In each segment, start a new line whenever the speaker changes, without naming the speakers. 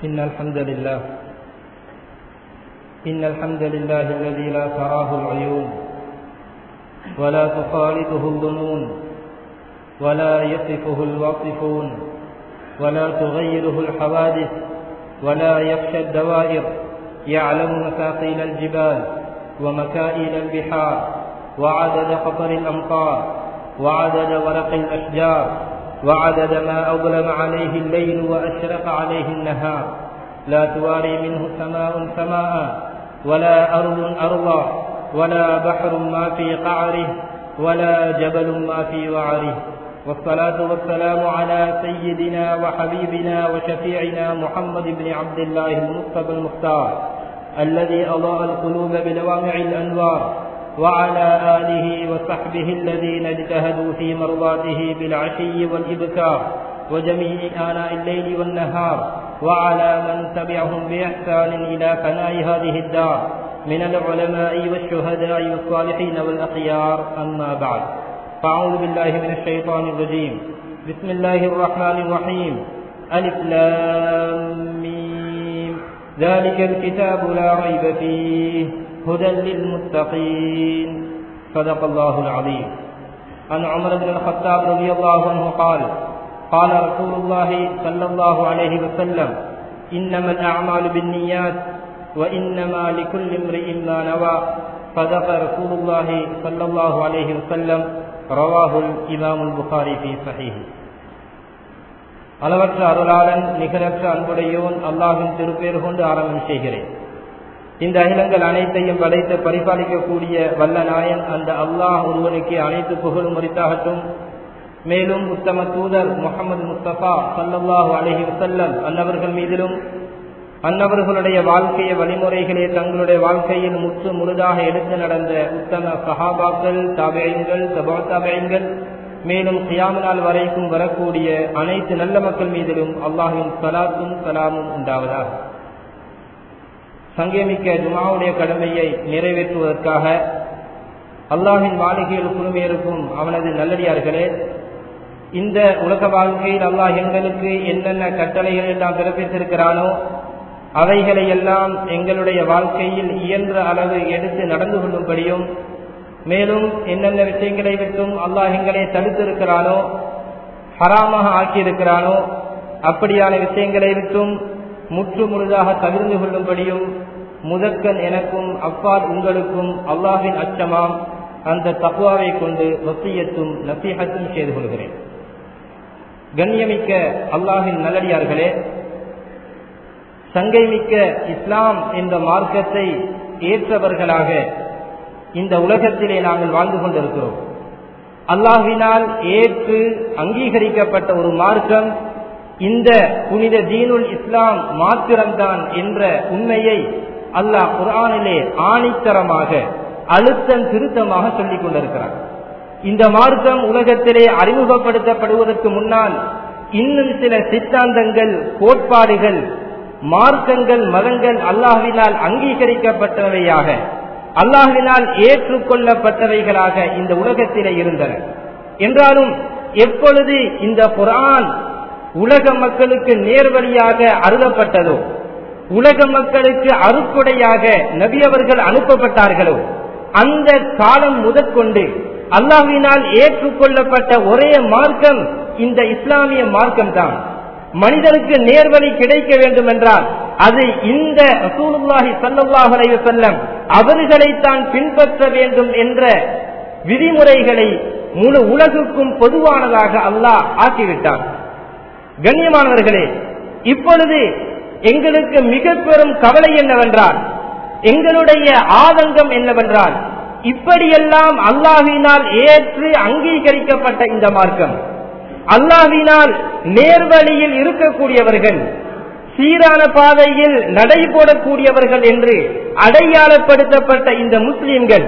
إن الحمد لله إن الحمد لله الذي لا تراه العيون ولا تخالطه الظنون ولا يصفه الواصفون ولا تغيره الحوادث ولا يخشى الدوائر يعلم مثاقيل الجبال ومكائل البحار وعدد قطر الأمطار وعدد ورق الأشجار وعدد ما أظلم عليه الليل وأشرق عليه النهار لا تواري منه سماء سماء ولا أرض أرضا ولا بحر ما في قعره ولا جبل ما في وعره والصلاة والسلام على سيدنا وحبيبنا وشفيعنا محمد بن عبد الله المصطفى المختار الذي أضاء القلوب بلوامع الأنوار وعلى آله وصحبه الذين اجتهدوا في مرضاته بالعشي والإبكار وجميع آناء الليل والنهار وعلى من تبعهم بإحسان إلى فناء هذه الدار من العلماء والشهداء والصالحين والأخيار أما بعد فأعوذ بالله من الشيطان الرجيم بسم الله الرحمن الرحيم ألف لام ميم ذلك الكتاب لا ريب فيه هدى للمتقين صدق الله العظيم عن عمر بن الخطاب رضي الله عنه قال قال رسول الله صلى الله عليه وسلم إنما الأعمال بالنيات وإنما لكل امرئ ما نوى صدق رسول الله صلى الله عليه وسلم رواه الإمام البخاري في صحيحه அளவற்ற அருளாளன் நிகரற்ற அன்புடையோன் அல்லாஹின் திருப்பேர் கொண்டு ஆரம்பம் செய்கிறேன் இந்த அகிலங்கள் அனைத்தையும் படைத்து பரிபாலிக்கக்கூடிய வல்ல நாயன் அந்த அல்லாஹ் ஒருவனுக்கு அனைத்து புகழும் முறித்தாகட்டும் மேலும் உத்தம தூதர் முகமது முஸ்தபா சல்லல்லாஹு அலஹி வசல்லம் அன்னவர்கள் மீதிலும் அன்னவர்களுடைய வாழ்க்கைய வழிமுறைகளே தங்களுடைய வாழ்க்கையில் முற்று முழுதாக எடுத்து நடந்த உத்தம சஹாபாக்கள் தாபேயங்கள் சபா தாபேயங்கள் மேலும் கியாம நாள் வரைக்கும் வரக்கூடிய அனைத்து நல்ல மக்கள் மீதிலும் அல்லாஹின் சலாத்தும் சலாமும் உண்டாவதாக சங்கமிக்க ஜுமாவுடைய கடமையை நிறைவேற்றுவதற்காக அல்லாஹின் மாளிகையில் குழுமையிருக்கும் அவனது நல்லடியார்களே இந்த உலக வாழ்க்கையில் அல்லாஹ் எங்களுக்கு என்னென்ன கட்டளைகள் எல்லாம் பிறப்பித்திருக்கிறானோ அவைகளை எல்லாம் எங்களுடைய வாழ்க்கையில் இயன்ற அளவு எடுத்து நடந்து கொள்ளும்படியும் மேலும் என்னென்ன விஷயங்களை விட்டும் அல்லாஹ் எங்களை தடுத்திருக்கிறானோ ஹராமாக ஆக்கியிருக்கிறானோ அப்படியான விஷயங்களை விட்டும் முற்று முழுதாக தவிர்ந்து கொள்ளும்படியும் முதற்கன் எனக்கும் அப்பால் உங்களுக்கும் அல்லாஹின் அச்சமாம் அந்த தக்குவாவை கொண்டு வசியத்தும் நசீகத்தும் செய்து கொள்கிறேன் கண்ணியமிக்க அல்லாஹின் நல்லடியார்களே சங்கைமிக்க இஸ்லாம் என்ற மார்க்கத்தை ஏற்றவர்களாக இந்த உலகத்திலே நாங்கள் வாழ்ந்து கொண்டிருக்கிறோம் அல்லாஹினால் ஏற்று அங்கீகரிக்கப்பட்ட ஒரு மார்க்கம் இந்த புனித தீனுல் இஸ்லாம் மாத்திரம்தான் என்ற உண்மையை அல்லாஹ் குரானிலே ஆணித்தரமாக அழுத்தம் திருத்தமாக சொல்லிக் கொண்டிருக்கிறார் இந்த மார்க்கம் உலகத்திலே அறிமுகப்படுத்தப்படுவதற்கு முன்னால் இன்னும் சில சித்தாந்தங்கள் கோட்பாடுகள் மார்க்கங்கள் மதங்கள் அல்லாஹினால் அங்கீகரிக்கப்பட்டவையாக அல்லாஹினால் ஏற்றுக்கொள்ளப்பட்டவைகளாக இந்த உலகத்திலே இருந்தன என்றாலும் எப்பொழுது இந்த குரான் உலக மக்களுக்கு நேர்வழியாக அருளப்பட்டதோ உலக மக்களுக்கு அறுக்குடையாக நபியவர்கள் அனுப்பப்பட்டார்களோ அந்த காலம் முதற்கொண்டு அல்லாஹினால் ஏற்றுக்கொள்ளப்பட்ட ஒரே மார்க்கம் இந்த இஸ்லாமிய மார்க்கம் தான் மனிதனுக்கு நேர்வழி கிடைக்க வேண்டும் என்றால் அது இந்த ரசூலுல்லாஹி சல்லாஹ் அலைய செல்லம் அவர்களைத்தான் பின்பற்ற வேண்டும் என்ற விதிமுறைகளை முழு உலகுக்கும் பொதுவானதாக அல்லாஹ் ஆக்கிவிட்டான் கண்ணியமானவர்களே இப்பொழுது எங்களுக்கு மிக பெரும் கவலை என்னவென்றால் எங்களுடைய ஆதங்கம் என்னவென்றால் இப்படியெல்லாம் அல்லாஹினால் ஏற்று அங்கீகரிக்கப்பட்ட இந்த மார்க்கம் அல்லாஹினால் நேர்வழியில் இருக்கக்கூடியவர்கள் சீரான பாதையில் நடைபோடக்கூடியவர்கள் என்று அடையாளப்படுத்தப்பட்ட இந்த முஸ்லிம்கள்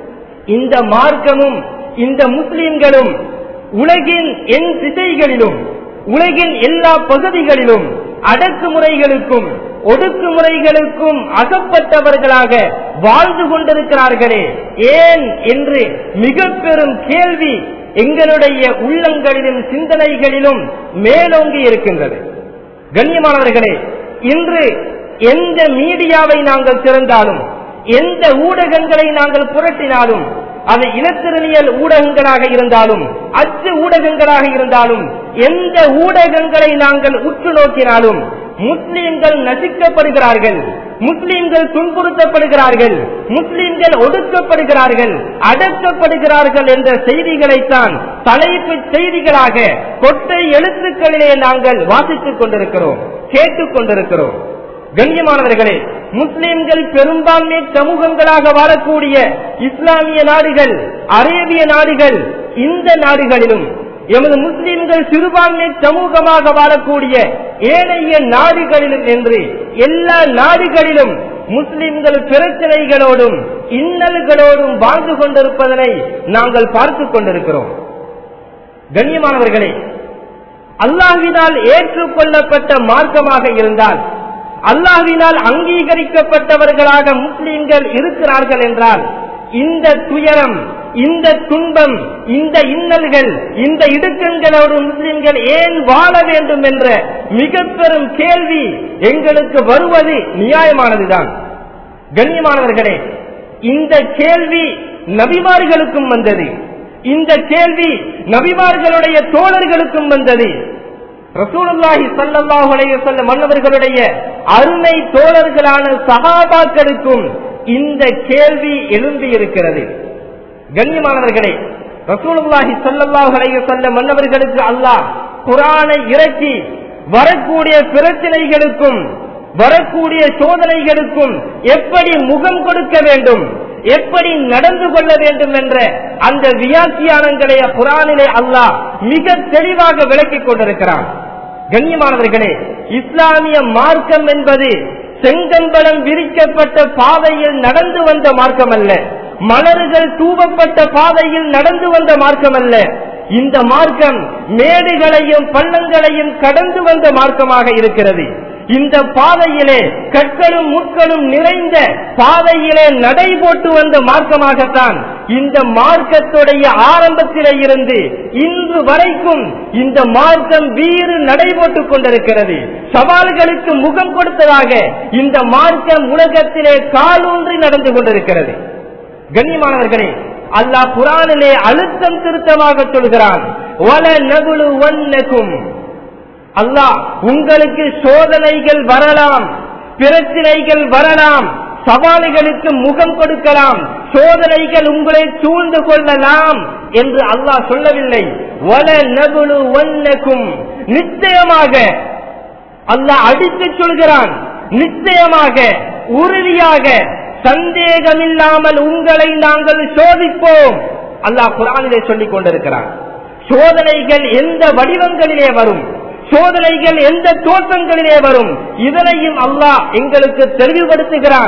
இந்த மார்க்கமும் இந்த முஸ்லிம்களும் உலகின் என் திசைகளிலும் உலகின் எல்லா பகுதிகளிலும் அடக்குமுறைகளுக்கும் ஒடுக்குமுறைகளுக்கும் அகப்பட்டவர்களாக வாழ்ந்து கொண்டிருக்கிறார்களே ஏன் என்று மிக பெரும் கேள்வி எங்களுடைய உள்ளங்களிலும் சிந்தனைகளிலும் மேலோங்கி இருக்கின்றது கண்ணியமானவர்களே இன்று எந்த மீடியாவை நாங்கள் திறந்தாலும் எந்த ஊடகங்களை நாங்கள் புரட்டினாலும் அது இலத்திரனியல் ஊடகங்களாக இருந்தாலும் அச்சு ஊடகங்களாக இருந்தாலும் எந்த ஊடகங்களை நாங்கள் உற்று நோக்கினாலும் முஸ்லிம்கள் நசிக்கப்படுகிறார்கள் முஸ்லிம்கள் துன்புறுத்தப்படுகிறார்கள் முஸ்லிம்கள் ஒடுக்கப்படுகிறார்கள் அடக்கப்படுகிறார்கள் என்ற செய்திகளைத்தான் தலைப்பு செய்திகளாக கொட்டை எழுத்துக்களிலே நாங்கள் வாசித்துக் கொண்டிருக்கிறோம் கேட்டுக் கொண்டிருக்கிறோம் கண்ணியமானவர்களே முஸ்லிம்கள் பெரும்பான்மை சமூகங்களாக வாழக்கூடிய இஸ்லாமிய நாடுகள் அரேபிய நாடுகள் இந்த நாடுகளிலும் எமது முஸ்லிம்கள் சிறுபான்மை சமூகமாக வாழக்கூடிய ஏனைய நாடுகளிலும் என்று எல்லா நாடுகளிலும் முஸ்லிம்கள் பிரச்சனைகளோடும் இன்னல்களோடும் வாழ்ந்து கொண்டிருப்பதனை நாங்கள் பார்த்துக் கொண்டிருக்கிறோம் கண்ணியமானவர்களே அல்லாஹினால் ஏற்றுக்கொள்ளப்பட்ட மார்க்கமாக இருந்தால் அல்லாஹினால் அங்கீகரிக்கப்பட்டவர்களாக முஸ்லிம்கள் இருக்கிறார்கள் என்றால் இந்த துயரம் இந்த துன்பம் இந்த இன்னல்கள் இந்த இடுக்கங்களோடு முஸ்லிம்கள் ஏன் வாழ வேண்டும் என்ற மிக பெரும் கேள்வி எங்களுக்கு வருவது நியாயமானதுதான் கண்ணியமானவர்களே இந்த கேள்வி நபிமார்களுக்கும் வந்தது இந்த கேள்வி நபிமார்களுடைய தோழர்களுக்கும் வந்தது ரசூலுல்லாஹி ஸல்லல்லாஹு அலைஹி வஸல்லம் மன்னவர்களுடைய அருமை தோழர்களான சஹாபாக்களுக்கும் இந்த கேள்வி எழும்பி இருக்கிறது கண்ணியமானவர்களே ரசூலுல்லாஹி ஸல்லல்லாஹு அலைஹி வஸல்லம் மன்னவர்களுக்கு அல்லாஹ் குர்ஆனை இறக்கி வரக்கூடிய பிரச்சனைகளுக்கும் வரக்கூடிய சோதனைகளுக்கும் எப்படி முகம் கொடுக்க வேண்டும் எப்படி நடந்து கொள்ள வேண்டும் என்ற அந்த வியாக்கியானங்களை குரானிலே அல்லாஹ் மிக தெளிவாக விளக்கிக் கொண்டிருக்கிறான் கண்ணியமானவர்களே இஸ்லாமிய மார்க்கம் என்பது செங்கம்பளம் விரிக்கப்பட்ட பாதையில் நடந்து வந்த மார்க்கம் அல்ல மலர்கள் தூவப்பட்ட பாதையில் நடந்து வந்த மார்க்கம் அல்ல இந்த மார்க்கம் மேடுகளையும் பள்ளங்களையும் கடந்து வந்த மார்க்கமாக இருக்கிறது இந்த பாதையிலே கற்களும் முட்களும் நிறைந்த பாதையிலே நடை போட்டு வந்த மார்க்கமாகத்தான் இந்த மார்க்கத்துடைய ஆரம்பத்திலே இருந்து இன்று வரைக்கும் இந்த மார்க்கம் வீறு நடை போட்டுக் கொண்டிருக்கிறது சவால்களுக்கு முகம் கொடுத்ததாக இந்த மார்க்கம் உலகத்திலே காலூன்றி நடந்து கொண்டிருக்கிறது கண்ணியமானவர்களே அல்லாஹ் குரானிலே அழுத்தம் திருத்தமாக சொல்கிறான் வல நகுலு வன்னக்கும் அல்லாஹ் உங்களுக்கு சோதனைகள் வரலாம் பிரச்சனைகள் வரலாம் சவால்களுக்கு முகம் கொடுக்கலாம் சோதனைகள் உங்களை சூழ்ந்து கொள்ளலாம் என்று அல்லாஹ் சொல்லவில்லை வல நகுலு வன்னக்கும் நிச்சயமாக அல்லாஹ் அடித்து சொல்கிறான் நிச்சயமாக உறுதியாக சந்தேகமில்லாமல் உங்களை நாங்கள் சோதிப்போம் அல்லாஹ் குரானிலே சொல்லிக் கொண்டிருக்கிறான் சோதனைகள் எந்த வடிவங்களிலே வரும் சோதனைகள் எந்த தோற்றங்களிலே வரும் இதனையும் அல்லாஹ் எங்களுக்கு தெளிவுபடுத்துகிறான்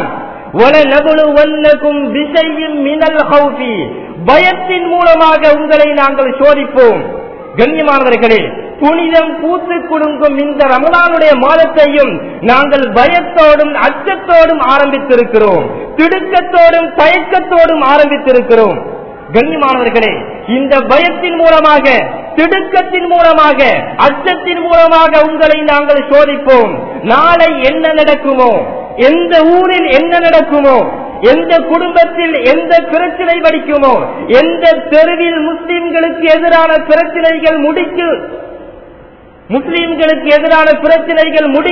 பயத்தின் மூலமாக உங்களை நாங்கள் சோதிப்போம் கண்ணியமானவர்களே புனிதம் பூத்து குலுங்கும் இந்த ரமலானுடைய மாதத்தையும் நாங்கள் பயத்தோடும் அச்சத்தோடும் ஆரம்பித்திருக்கிறோம் திடுக்கத்தோடும் தயக்கத்தோடும் ஆரம்பித்திருக்கிறோம் கண்ணியமானவர்களே இந்த பயத்தின் மூலமாக திடுக்கத்தின் மூலமாக அச்சத்தின் மூலமாக உங்களை நாங்கள் சோதிப்போம் நாளை என்ன நடக்குமோ எந்த ஊரில் என்ன நடக்குமோ எந்த குடும்பத்தில் எந்த பிரச்சனை படிக்குமோ எந்த தெருவில் முஸ்லிம்களுக்கு எதிரான பிரச்சனைகள் முடிக்கு முஸ்லிம்களுக்கு எதிரான பிரச்சனைகள் முடி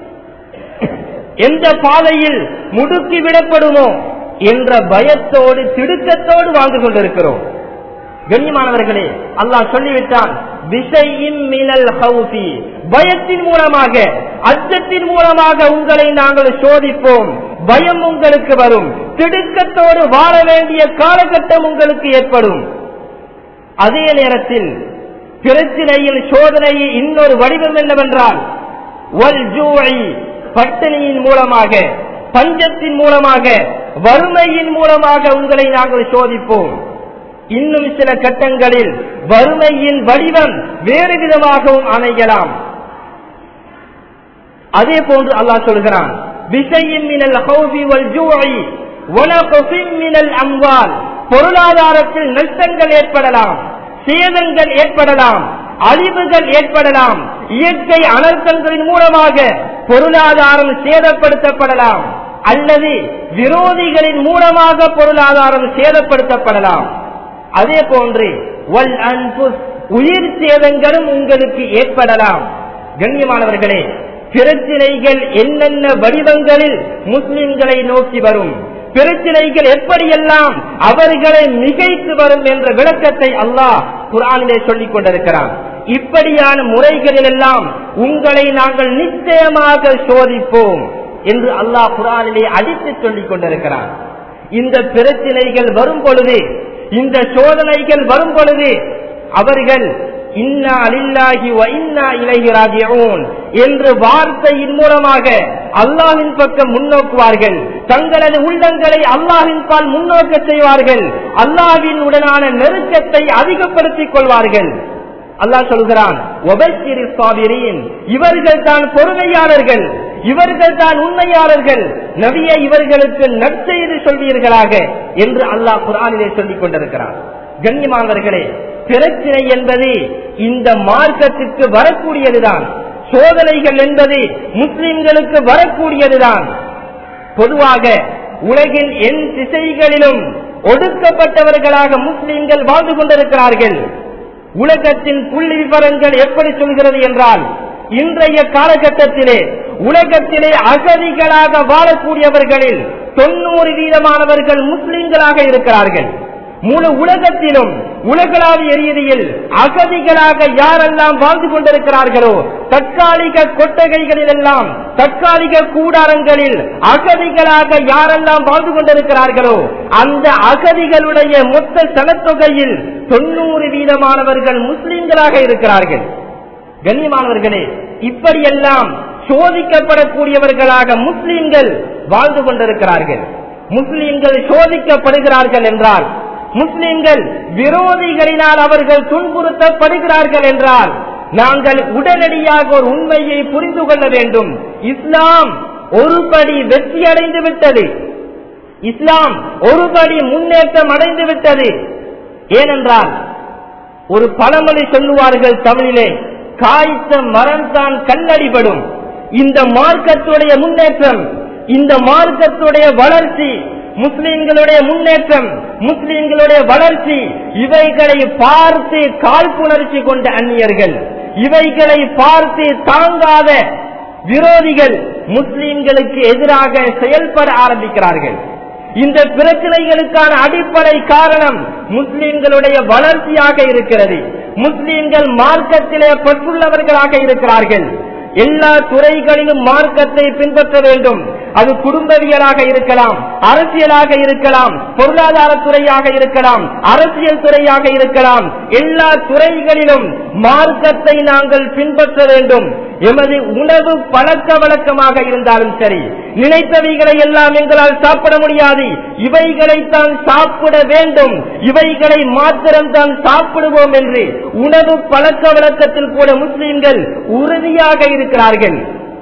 எந்த பாதையில் முடுக்கி விடப்படுமோ என்ற பயத்தோடு திடுக்கத்தோடு வாழ்ந்து கொண்டிருக்கிறோம் கண்ணியமானவர்களே அல்லாஹ் சொல்லிவிட்டான் பயத்தின் மூலமாக அச்சத்தின் மூலமாக உங்களை நாங்கள் சோதிப்போம் பயம் உங்களுக்கு வரும் திடுக்கத்தோடு வாழ வேண்டிய காலகட்டம் உங்களுக்கு ஏற்படும் அதே நேரத்தில் பிரச்சனையில் சோதனையை இன்னொரு வடிவம் என்னவென்றால் பட்டினியின் மூலமாக பஞ்சத்தின் மூலமாக வறுமையின் மூலமாக உங்களை நாங்கள் சோதிப்போம் இன்னும் சில கட்டங்களில் வறுமையின் வடிவம் வேறு விதமாகவும் அமையலாம் அதே போன்று அல்லாஹ் சொல்கிறான் பொருளாதாரத்தில் நஷ்டங்கள் ஏற்படலாம் சேதங்கள் ஏற்படலாம் அழிவுகள் ஏற்படலாம் இயற்கை அனர்த்தங்களின் மூலமாக பொருளாதாரம் சேதப்படுத்தப்படலாம் அல்லது விரோதிகளின் மூலமாக பொருளாதாரம் சேதப்படுத்தப்படலாம் அதே போன்று வல் அன்புஸ் உயிர் சேதங்களும் உங்களுக்கு ஏற்படலாம் கண்ணியமானவர்களே பிரச்சனைகள் என்னென்ன வடிவங்களில் முஸ்லிம்களை நோக்கி வரும் பிரச்சனைகள் எப்படியெல்லாம் அவர்களை மிகைத்து வரும் என்ற விளக்கத்தை அல்லாஹ் குரானிலே சொல்லிக் கொண்டிருக்கிறான் இப்படியான முறைகளில் எல்லாம் உங்களை நாங்கள் நிச்சயமாக சோதிப்போம் என்று அல்லாஹ் குரானிலே அடித்து சொல்லிக் கொண்டிருக்கிறான் இந்த பிரச்சனைகள் வரும் பொழுது இந்த சோதனைகள் வரும் பொழுது அவர்கள் இன்னா அலில்லாஹி வ இன்னா இலைஹி ராஜிஊன் என்று வார்த்தையின் மூலமாக அல்லாஹ்வின் பக்கம் முன்னோக்குவார்கள் தங்களது உள்ளங்களை அல்லாஹ்வின் பால் முன்னோக்க செய்வார்கள் அல்லாஹ்வின் உடனான நெருக்கத்தை அதிகப்படுத்திக் கொள்வார்கள் அல்லாஹ் சொல்கிறான் இவர்கள் தான் பொறுமையாளர்கள் இவர்கள் தான் உண்மையாளர்கள் நவிய இவர்களுக்கு நற்செய்து சொல்வீர்களாக என்று அல்லாஹ் குரானிலே சொல்லிக் கொண்டிருக்கிறார் கண்ணியமானவர்களே பிரச்சனை என்பது இந்த மார்க்கத்திற்கு வரக்கூடியதுதான் சோதனைகள் என்பது முஸ்லிம்களுக்கு வரக்கூடியதுதான் பொதுவாக உலகின் என் திசைகளிலும் ஒடுக்கப்பட்டவர்களாக முஸ்லிம்கள் வாழ்ந்து கொண்டிருக்கிறார்கள் உலகத்தின் புள்ளி விவரங்கள் எப்படி சொல்கிறது என்றால் இன்றைய காலகட்டத்திலே உலகத்திலே அகதிகளாக வாழக்கூடியவர்களில் தொண்ணூறு வீதமானவர்கள் முஸ்லிம்களாக இருக்கிறார்கள் முழு உலகத்திலும் உலகளாவிய ரீதியில் அகதிகளாக யாரெல்லாம் வாழ்ந்து கொண்டிருக்கிறார்களோ தற்காலிக கொட்டகைகளில் எல்லாம் தற்காலிக கூடாரங்களில் அகதிகளாக யாரெல்லாம் வாழ்ந்து கொண்டிருக்கிறார்களோ அந்த அகதிகளுடைய மொத்த சனத்தொகையில் தொண்ணூறு வீதமானவர்கள் முஸ்லிம்களாக இருக்கிறார்கள் கண்ணியமானவர்களே இப்படியெல்லாம் சோதிக்கப்படக்கூடியவர்களாக முஸ்லிம்கள் வாழ்ந்து கொண்டிருக்கிறார்கள் முஸ்லிம்கள் சோதிக்கப்படுகிறார்கள் என்றால் முஸ்லிம்கள் விரோதிகளினால் அவர்கள் துன்புறுத்தப்படுகிறார்கள் என்றால் நாங்கள் உடனடியாக ஒரு உண்மையை புரிந்து கொள்ள வேண்டும் இஸ்லாம் ஒருபடி வெற்றி அடைந்து விட்டது இஸ்லாம் ஒருபடி முன்னேற்றம் அடைந்து விட்டது ஏனென்றால் ஒரு பழமொழி சொல்லுவார்கள் தமிழிலே காய்த்த மரம் தான் கல்லடிபடும் இந்த மார்க்கத்துடைய முன்னேற்றம் இந்த மார்க்கத்துடைய வளர்ச்சி முஸ்லிம்களுடைய முன்னேற்றம் முஸ்லிம்களுடைய வளர்ச்சி இவைகளை பார்த்து காழ்ப்புணர்ச்சி கொண்ட அந்நியர்கள் இவைகளை பார்த்து தாங்காத விரோதிகள் முஸ்லிம்களுக்கு எதிராக செயல்பட ஆரம்பிக்கிறார்கள் இந்த பிரச்சனைகளுக்கான அடிப்படை காரணம் முஸ்லிம்களுடைய வளர்ச்சியாக இருக்கிறது முஸ்லிம்கள் மார்க்கத்திலே பற்றுள்ளவர்களாக இருக்கிறார்கள் எல்லா துறைகளிலும் மார்க்கத்தை பின்பற்ற வேண்டும் அது குடும்பவியலாக இருக்கலாம் அரசியலாக இருக்கலாம் பொருளாதார துறையாக இருக்கலாம் அரசியல் துறையாக இருக்கலாம் எல்லா துறைகளிலும் மார்க்கத்தை நாங்கள் பின்பற்ற வேண்டும் எமது உணவு பழக்க வழக்கமாக இருந்தாலும் சரி நினைத்தவைகளை எல்லாம் எங்களால் சாப்பிட முடியாது இவைகளைத்தான் சாப்பிட வேண்டும் இவைகளை மாத்திரம் தான் சாப்பிடுவோம் என்று உணவு பழக்க வழக்கத்தில் கூட முஸ்லிம்கள் உறுதியாக இருக்கிறார்கள்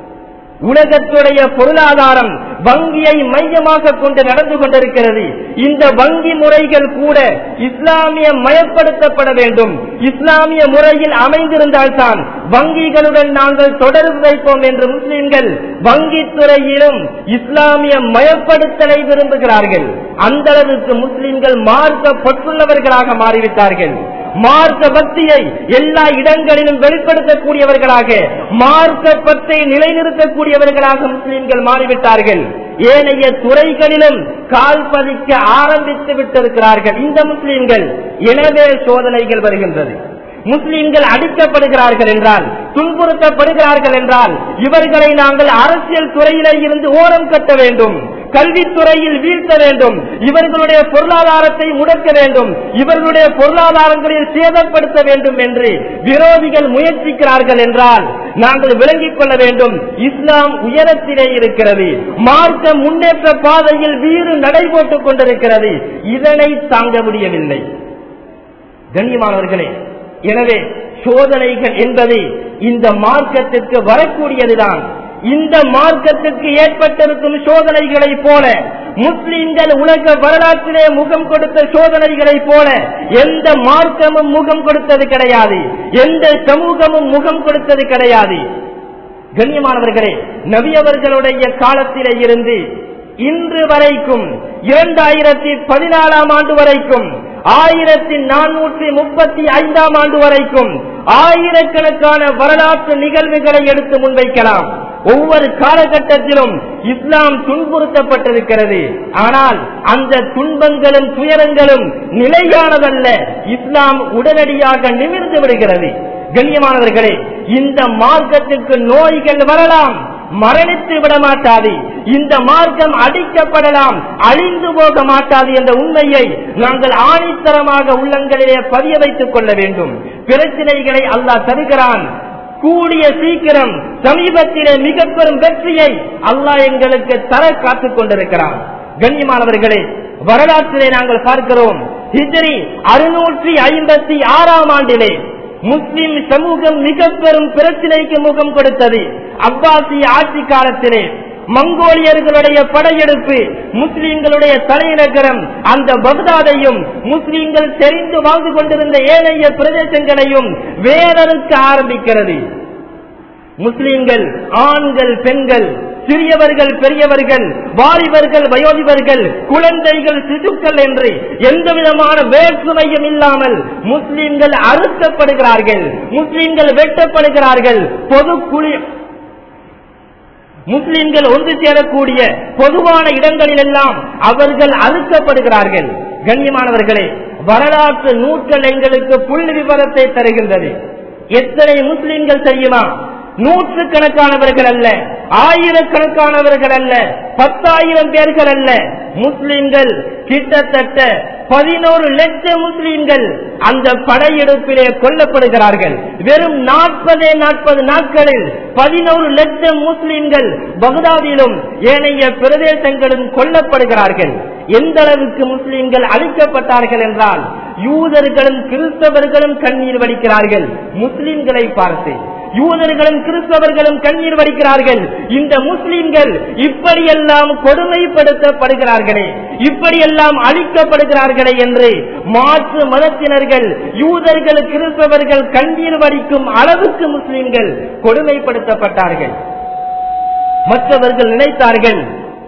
உலகத்துடைய பொருளாதாரம் வங்கியை மையமாக கொண்டு நடந்து கொண்டிருக்கிறது இந்த வங்கி முறைகள் கூட இஸ்லாமிய மயப்படுத்தப்பட வேண்டும் இஸ்லாமிய முறையில் அமைந்திருந்தால்தான் வங்கிகளுடன் நாங்கள் தொடர்பு வைப்போம் என்று முஸ்லிம்கள் வங்கித்துறையிலும் இஸ்லாமிய மயப்படுத்தலை விரும்புகிறார்கள் அந்த அளவுக்கு முஸ்லிம்கள் மார்க்கப்பட்டுள்ளவர்களாக மாறிவிட்டார்கள் மார்க்க பக்தியை எல்லா இடங்களிலும் வெளிப்படுத்தக்கூடியவர்களாக மார்க்க பத்தை நிலைநிறுத்தக்கூடியவர்களாக முஸ்லிம்கள் மாறிவிட்டார்கள் ஏனைய துறைகளிலும் கால் பதிக்க ஆரம்பித்து விட்டிருக்கிறார்கள் இந்த முஸ்லிம்கள் எனவே சோதனைகள் வருகின்றது முஸ்லிம்கள் அடிக்கப்படுகிறார்கள் என்றால் துன்புறுத்தப்படுகிறார்கள் என்றால் இவர்களை நாங்கள் அரசியல் துறையிலே இருந்து ஓரம் கட்ட வேண்டும் கல்வித்துறையில் வீழ்த்த வேண்டும் இவர்களுடைய பொருளாதாரத்தை முடக்க வேண்டும் இவர்களுடைய பொருளாதாரங்களில் சேதப்படுத்த வேண்டும் என்று விரோதிகள் முயற்சிக்கிறார்கள் என்றால் நாங்கள் விளங்கிக் கொள்ள வேண்டும் இஸ்லாம் உயரத்திலே இருக்கிறது மார்க்க முன்னேற்ற பாதையில் வீறு நடைபோட்டுக் கொண்டிருக்கிறது இதனை தாங்க முடியவில்லை கண்ணியமானவர்களே எனவே சோதனைகள் என்பது இந்த மார்க்கத்திற்கு வரக்கூடியதுதான் இந்த மார்க்கத்திற்கு ஏற்பட்டிருக்கும் சோதனைகளை போல
முஸ்லிம்கள் உலக வரலாற்றிலே முகம் கொடுத்த சோதனைகளை போல எந்த மார்க்கமும் முகம் கொடுத்தது கிடையாது எந்த சமூகமும் முகம் கொடுத்தது கிடையாது கண்ணியமானவர்களே நபி அவர்களுடைய காலத்திலே இருந்து இன்று வரைக்கும் இரண்டாயிரத்தி பதினாலாம் ஆண்டு வரைக்கும் ஆயிரத்தி நானூற்றி முப்பத்தி ஐந்தாம் ஆண்டு வரைக்கும் ஆயிரக்கணக்கான வரலாற்று நிகழ்வுகளை எடுத்து முன்வைக்கலாம் ஒவ்வொரு காலகட்டத்திலும் இஸ்லாம் துன்புறுத்தப்பட்டிருக்கிறது ஆனால் அந்த துன்பங்களும் துயரங்களும் நிலையானதல்ல இஸ்லாம் உடனடியாக நிமிர்ந்து விடுகிறது கண்ணியமானவர்களே இந்த மார்க்கத்திற்கு நோய்கள் வரலாம் மரணித்து விட மாட்டாது இந்த மார்க்கம் அடிக்கப்படலாம் அழிந்து போக மாட்டாது என்ற உண்மையை நாங்கள் ஆணித்தரமாக உள்ளங்களிலே பதிய வைத்துக் கொள்ள வேண்டும் பிரச்சனைகளை அல்லாஹ் தருகிறான் கூடிய சீக்கிரம் சமீபத்திலே மிக பெரும் வெற்றியை அல்லாஹ் எங்களுக்கு தர காத்துக் கொண்டிருக்கிறான் கண்ணியமானவர்களே வரலாற்றிலே நாங்கள் பார்க்கிறோம் ஹிஜ்ரி அறுநூற்றி ஐம்பத்தி ஆறாம் ஆண்டிலே முஸ்லிம் சமூகம் மிக பெரும் பிரச்சனைக்கு முகம் கொடுத்தது அப்பாசி ஆட்சி காலத்திலே மங்கோலியர்களுடைய படையெடுப்பு முஸ்லிம்களுடைய தலைநகரம் அந்த பக்தாதையும் முஸ்லிம்கள் தெரிந்து வாழ்ந்து கொண்டிருந்த ஏனைய பிரதேசங்களையும் வேறறுக்க ஆரம்பிக்கிறது முஸ்லிம்கள் ஆண்கள் பெண்கள் சிறியவர்கள் பெரியவர்கள் வாலிபர்கள் வயோதிபர்கள் குழந்தைகள் சிசுக்கள் என்று எந்த விதமான வேற்றுமையும் இல்லாமல் முஸ்லிம்கள் அறுக்கப்படுகிறார்கள் முஸ்லிம்கள் வெட்டப்படுகிறார்கள் பொது குழி முஸ்லிம்கள் ஒன்று சேரக்கூடிய பொதுவான இடங்களில் எல்லாம் அவர்கள் அறுக்கப்படுகிறார்கள் கண்ணியமானவர்களே வரலாற்று நூற்றல் எங்களுக்கு புள்ளி விவரத்தை தருகின்றது எத்தனை முஸ்லிம்கள் தெரியுமா நூற்று கணக்கானவர்கள் அல்ல ஆயிரக்கணக்கானவர்கள் அல்ல பத்தாயிரம் பேர்கள் அல்ல முஸ்லிம்கள் கிட்டத்தட்ட பதினோரு லட்சம் முஸ்லிம்கள் அந்த படையெடுப்பிலே கொல்லப்படுகிறார்கள் வெறும் நாற்பதே நாற்பது நாட்களில் பதினோரு லட்சம் முஸ்லிம்கள் பகுதாதிலும் ஏனைய பிரதேசங்களும் கொல்லப்படுகிறார்கள் எந்த அளவுக்கு முஸ்லிம்கள் அழிக்கப்பட்டார்கள் என்றால் யூதர்களும் கிறிஸ்தவர்களும் கண்ணீர் வடிக்கிறார்கள் முஸ்லிம்களை பார்த்து யூதர்களும் கிறிஸ்தவர்களும் கண்ணீர் வடிக்கிறார்கள் இந்த முஸ்லிம்கள் இப்படியெல்லாம் கொடுமைப்படுத்தப்படுகிறார்களே இப்படியெல்லாம் அழிக்கப்படுகிறார்களே என்று மாற்று மதத்தினர்கள் யூதர்கள் கிறிஸ்தவர்கள் கண்ணீர் வடிக்கும் அளவுக்கு முஸ்லிம்கள் கொடுமைப்படுத்தப்பட்டார்கள் மற்றவர்கள் நினைத்தார்கள்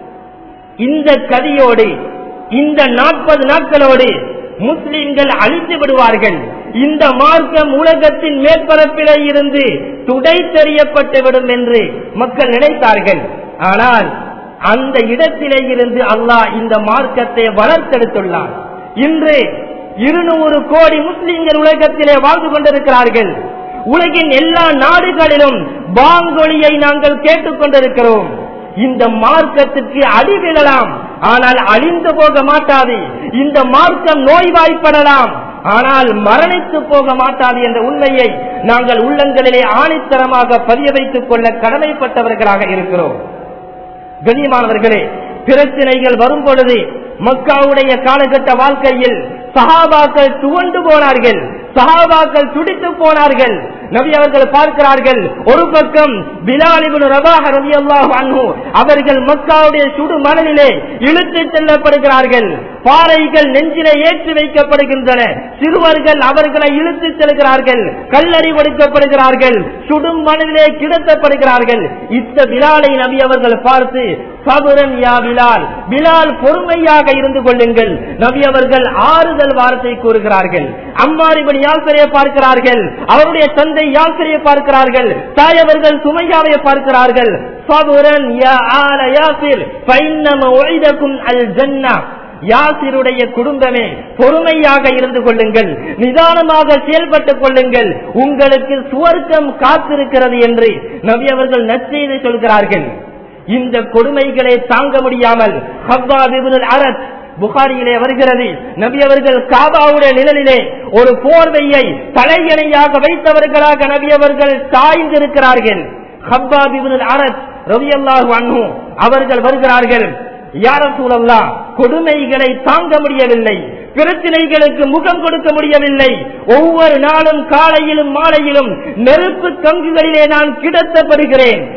இந்த கதியோடு இந்த நாற்பது நாட்களோடு முஸ்லிம்கள் அழித்து விடுவார்கள் இந்த மார்க்கம் உலகத்தின் மேற்பரப்பிலே இருந்து துடை தெரியப்பட்டுவிடும் என்று மக்கள் நினைத்தார்கள் ஆனால் அந்த இடத்திலே இருந்து அல்லாஹ் இந்த மார்க்கத்தை வளர்த்தெடுத்துள்ளார் இன்று இருநூறு கோடி முஸ்லிம்கள் உலகத்திலே வாழ்ந்து கொண்டிருக்கிறார்கள் உலகின் எல்லா நாடுகளிலும் பாங்கொலியை நாங்கள் கேட்டுக் கொண்டிருக்கிறோம் இந்த மார்க்கத்திற்கு அடிவிழலாம் ஆனால் அழிந்து போக மாட்டாது இந்த மார்க்கம் நோய்வாய்ப்படலாம் ஆனால் மரணித்து போக மாட்டாது என்ற உண்மையை நாங்கள் உள்ளங்களிலே ஆணித்தரமாக பதிய வைத்துக் கொள்ள கடமைப்பட்டவர்களாக இருக்கிறோம் கண்ணியமானவர்களே பிரச்சனைகள் வரும் பொழுது மக்காவுடைய காலகட்ட வாழ்க்கையில் சஹாபாக்கள் துவண்டு போனார்கள் சஹாபாக்கள் துடித்து போனார்கள் நபி அவர்கள் பார்க்கிறார்கள் ஒரு பக்கம் பிலாலிபுன் ரபாஹ ரவி அல்லாஹு அவர்கள் மக்காவுடைய சுடு மணலிலே இழுத்து செல்லப்படுகிறார்கள் பாறைகள் நெஞ்சிலே ஏற்றி வைக்கப்படுகின்றன சிறுவர்கள் அவர்களை இழுத்து செல்கிறார்கள் கல்லறி ஒடுக்கப்படுகிறார்கள் சுடும் மணலிலே கிடத்தப்படுகிறார்கள் இந்த பிலாலை நபி அவர்கள் பார்த்து சபுரன் யா பிலால் பிலால் பொறுமையாக இருந்து கொள்ளுங்கள் நபி அவர்கள் ஆறுதல் வார்த்தை கூறுகிறார்கள் அம்மாரிபடி யாசரையை பார்க்கிறார்கள் அவருடைய தந்தை யாசரையை பார்க்கிறார்கள் தாயவர்கள் சுமையாவை பார்க்கிறார்கள் சபுரன் யா ஆல யாசிர் பைன்னம ஒய்தக்கும் அல் ஜன்னா யாசிருடைய குடும்பமே பொறுமையாக இருந்து கொள்ளுங்கள் நிதானமாக செயல்பட்டுக் கொள்ளுங்கள் உங்களுக்கு சுவர்க்கம் காத்திருக்கிறது என்று நபி அவர்கள் நற்செய்தி சொல்கிறார்கள் இந்த கொடுமைகளை தாங்க முடியாமல் ஹவ்வா விபுல் அரத் புகாரியிலே வருகிறது நபி அவர்கள் காபாவுடைய நிழலிலே ஒரு போர்வையை தலையணையாக வைத்தவர்களாக நபி அவர்கள் சாய்ந்திருக்கிறார்கள் ஹப்பா பிபுல் அரத் ரவி அல்லாஹு அன்ஹு அவர்கள் வருகிறார்கள் யார சூழல்லா கொடுமைகளை தாங்க முடியவில்லை பிரச்சனைகளுக்கு முகம் கொடுக்க முடியவில்லை ஒவ்வொரு நாளும் காலையிலும் மாலையிலும் நெருப்பு கங்குகளிலே நான் கிடத்தப்படுகிறேன்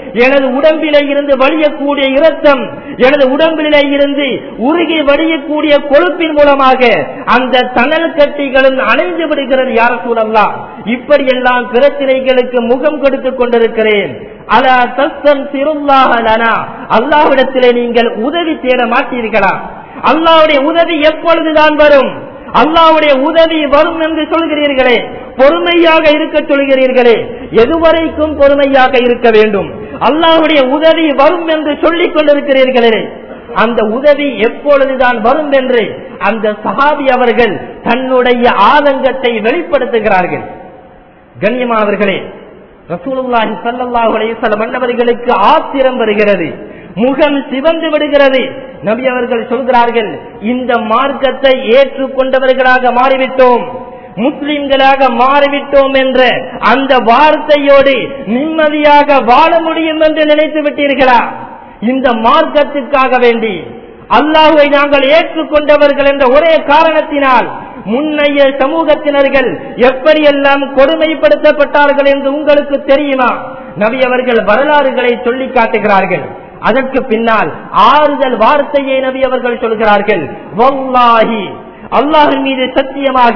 எனது உடம்பிலே இருந்து வழியக்கூடிய இரத்தம் எனது உடம்பிலே இருந்து உருகி வடியக்கூடிய கொழுப்பின் மூலமாக அந்த தணல் கட்டிகளும் அணைந்து விடுகிறது யார சூழல்லாம் இப்படியெல்லாம் பிரச்சனைகளுக்கு முகம் கொடுத்துக் கொண்டிருக்கிறேன் அலா தஸ்தன் சிறுல்லாஹலனா அல்லாவிடத்திலே நீங்கள் உதவி தேட மாட்டீர்களா அல்லாவுடைய உதவி எப்பொழுதுதான் வரும் அல்லாவுடைய உதவி வரும் என்று சொல்கிறீர்களே பொறுமையாக இருக்க சொல்கிறீர்களே எதுவரைக்கும் பொறுமையாக இருக்க வேண்டும் அல்லாவுடைய உதவி வரும் என்று சொல்லிக் கொண்டிருக்கிறீர்களே அந்த உதவி எப்பொழுதுதான் வரும் என்று அந்த சஹாபி அவர்கள் தன்னுடைய ஆதங்கத்தை வெளிப்படுத்துகிறார்கள் கண்ணியமானவர்களே ரசூலுல்லாஹி ஸல்லல்லாஹு அலைஹி வஸல்லம் மன்னவர்களுக்கு ஆத்திரம் வருகிறது முகம் சிவந்து விடுகிறது நபி அவர்கள் சொல்கிறார்கள் இந்த மார்க்கத்தை ஏற்றுக்கொண்டவர்களாக மாறிவிட்டோம் முஸ்லிம்களாக மாறிவிட்டோம் என்ற அந்த வார்த்தையோடு நிம்மதியாக வாழ முடியும் என்று நினைத்து விட்டீர்களா இந்த மார்க்கத்துக்காக வேண்டி அல்லாஹுவை நாங்கள் ஏற்றுக்கொண்டவர்கள் என்ற ஒரே காரணத்தினால் முன்னைய சமூகத்தினர்கள் எப்படியெல்லாம் கொடுமைப்படுத்தப்பட்டார்கள் என்று உங்களுக்கு தெரியுமா நபி அவர்கள் வரலாறுகளை சொல்லி காட்டுகிறார்கள் அதற்கு பின்னால் ஆறுதல் வார்த்தையை நபி அவர்கள் சொல்கிறார்கள் வல்லாஹி அல்லாஹின் மீது சத்தியமாக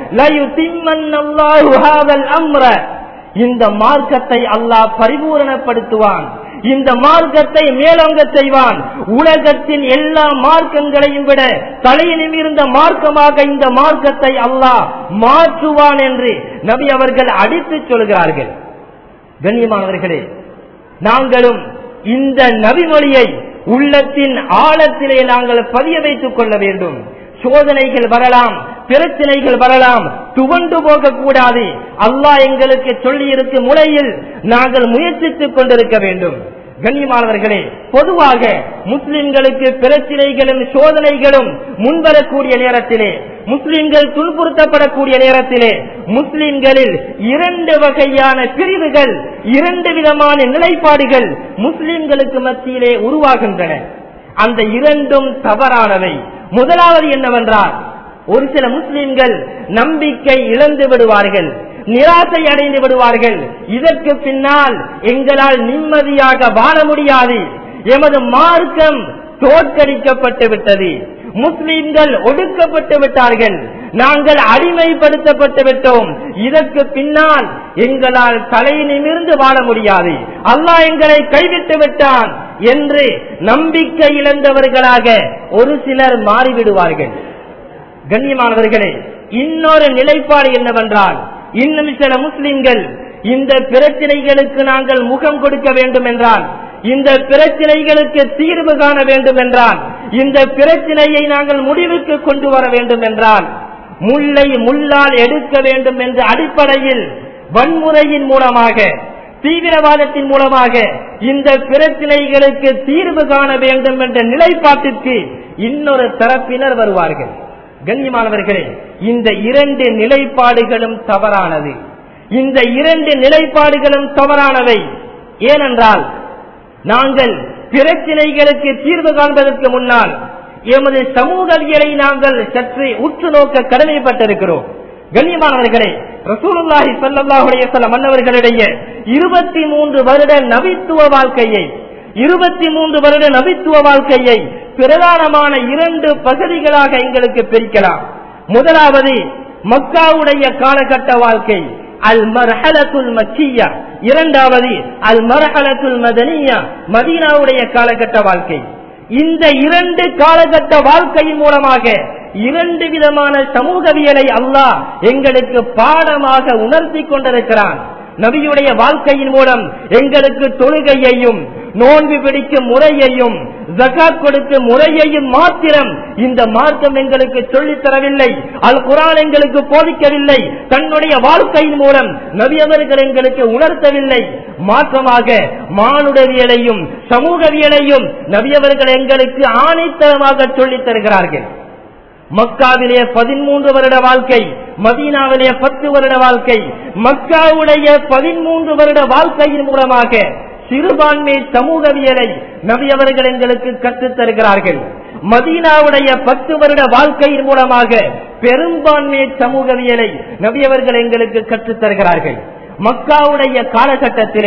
அம்ர இந்த மார்க்கத்தை அல்லாஹ் பரிபூரணப்படுத்துவான் இந்த மார்க்கத்தை மேலோங்க செய்வான் உலகத்தின் எல்லா மார்க்கங்களையும் விட தலையிலும் இருந்த மார்க்கமாக இந்த மார்க்கத்தை அல்லாஹ் மாற்றுவான் என்று நபி அவர்கள் அடித்து சொல்கிறார்கள் கண்ணியமானவர்களே நாங்களும் இந்த நபிமொழியை உள்ளத்தின் ஆழத்திலே நாங்கள் பதிய வைத்துக் கொள்ள வேண்டும் சோதனைகள் வரலாம் பிரச்சனைகள் வரலாம் துவண்டு போக கூடாது அல்லாஹ் எங்களுக்கு சொல்லி இருக்கும் முறையில் நாங்கள் முயற்சித்துக் கொண்டிருக்க வேண்டும் கண்ணியமானவர்களே பொதுவாக முஸ்லிம்களுக்கு பிரச்சனைகளும் சோதனைகளும் முன்வரக்கூடிய நேரத்திலே முஸ்லிம்கள் துன்புறுத்தப்படக்கூடிய நேரத்திலே முஸ்லிம்களில் இரண்டு வகையான பிரிவுகள் இரண்டு விதமான நிலைப்பாடுகள் முஸ்லிம்களுக்கு மத்தியிலே உருவாகின்றன அந்த இரண்டும் தவறானவை முதலாவது என்னவென்றால் ஒரு சில முஸ்லிம்கள் நம்பிக்கை இழந்து விடுவார்கள் நிராசை அடைந்து விடுவார்கள் இதற்கு பின்னால் எங்களால் நிம்மதியாக வாழ முடியாது எமது மார்க்கம் தோற்கடிக்கப்பட்டு விட்டது முஸ்லிம்கள் ஒடுக்கப்பட்டு விட்டார்கள் நாங்கள் அடிமைப்படுத்தப்பட்டு விட்டோம் இதற்கு பின்னால் எங்களால் தலை நிமிர்ந்து வாழ முடியாது அல்லாஹ் எங்களை கைவிட்டு விட்டான் என்று நம்பிக்கை இழந்தவர்களாக ஒரு சிலர் மாறிவிடுவார்கள் கண்ணியமானவர்களே இன்னொரு நிலைப்பாடு என்னவென்றால் இன்னும் சில முஸ்லிம்கள் இந்த பிரச்சனைகளுக்கு நாங்கள் முகம் கொடுக்க வேண்டும் என்றால் இந்த பிரச்சனைகளுக்கு தீர்வு காண வேண்டும் என்றால் இந்த பிரச்சனையை நாங்கள் முடிவுக்கு கொண்டு வர வேண்டும் என்றால் முல்லை முள்ளால் எடுக்க வேண்டும் என்ற அடிப்படையில் வன்முறையின் மூலமாக தீவிரவாதத்தின் மூலமாக இந்த பிரச்சனைகளுக்கு தீர்வு காண வேண்டும் என்ற நிலைப்பாட்டிற்கு இன்னொரு தரப்பினர் வருவார்கள் கண்ணியமானவர்களே இந்த இரண்டு நிலைப்பாடுகளும் தவறானது இந்த இரண்டு நிலைப்பாடுகளும் தவறானவை ஏனென்றால் நாங்கள் பிரச்சனைகளுக்கு தீர்வு காண்பதற்கு முன்னால் எமது சமூகவியலை நாங்கள் சற்று உற்று நோக்க கடமைப்பட்டிருக்கிறோம் கண்ணியமானவர்களே ரசூலுல்லாஹி ஸல்லல்லாஹு அலைஹி வஸல்லம் மன்னவர்களுடைய இருபத்தி மூன்று வருட நபித்துவ வாழ்க்கையை இருபத்தி மூன்று வருட நபித்துவ வாழ்க்கையை பிரதானமான இரண்டு பகுதிகளாக எங்களுக்கு பிரிக்கலாம் முதலாவது மக்காவுடைய காலகட்ட வாழ்க்கை அல் மர்ஹலத்துல் மக்கியா இரண்டாவது அல் மர்ஹலத்துல் மதனியா மதீனாவுடைய காலகட்ட வாழ்க்கை இந்த இரண்டு காலகட்ட வாழ்க்கையின் மூலமாக இரண்டு விதமான சமூகவியலை அல்லாஹ் எங்களுக்கு பாடமாக உணர்த்தி கொண்டிருக்கிறான் நபியுடைய வாழ்க்கையின் மூலம் எங்களுக்கு தொழுகையையும் நோன்பு பிடிக்கும் முறையையும் ஜகாத் கொடுக்கும் முறையையும் மாத்திரம் இந்த மார்க்கம் எங்களுக்கு சொல்லித் தரவில்லை அல் குரான் எங்களுக்கு போதிக்கவில்லை தன்னுடைய வாழ்க்கையின் மூலம் நபியவர்கள் எங்களுக்கு உணர்த்தவில்லை மாற்றமாக மானுடவியலையும் சமூகவியலையும் நபியவர்கள் எங்களுக்கு ஆணைத்தரமாக சொல்லித் தருகிறார்கள் மக்காவிலே பதிமூன்று வருட வாழ்க்கை மதீனாவிலே பத்து வருட வாழ்க்கை மக்காவுடைய பதிமூன்று வருட வாழ்க்கையின் மூலமாக சிறுபான்மை சமூகவியலை நபியவர்கள் எங்களுக்கு கற்றுத் தருகிறார்கள் மதீனாவுடைய பத்து வருட வாழ்க்கையின் மூலமாக பெரும்பான்மை சமூகவியலை நபியவர்கள் எங்களுக்கு கற்றுத் தருகிறார்கள் மக்காவுடைய காலகட்டத்திலே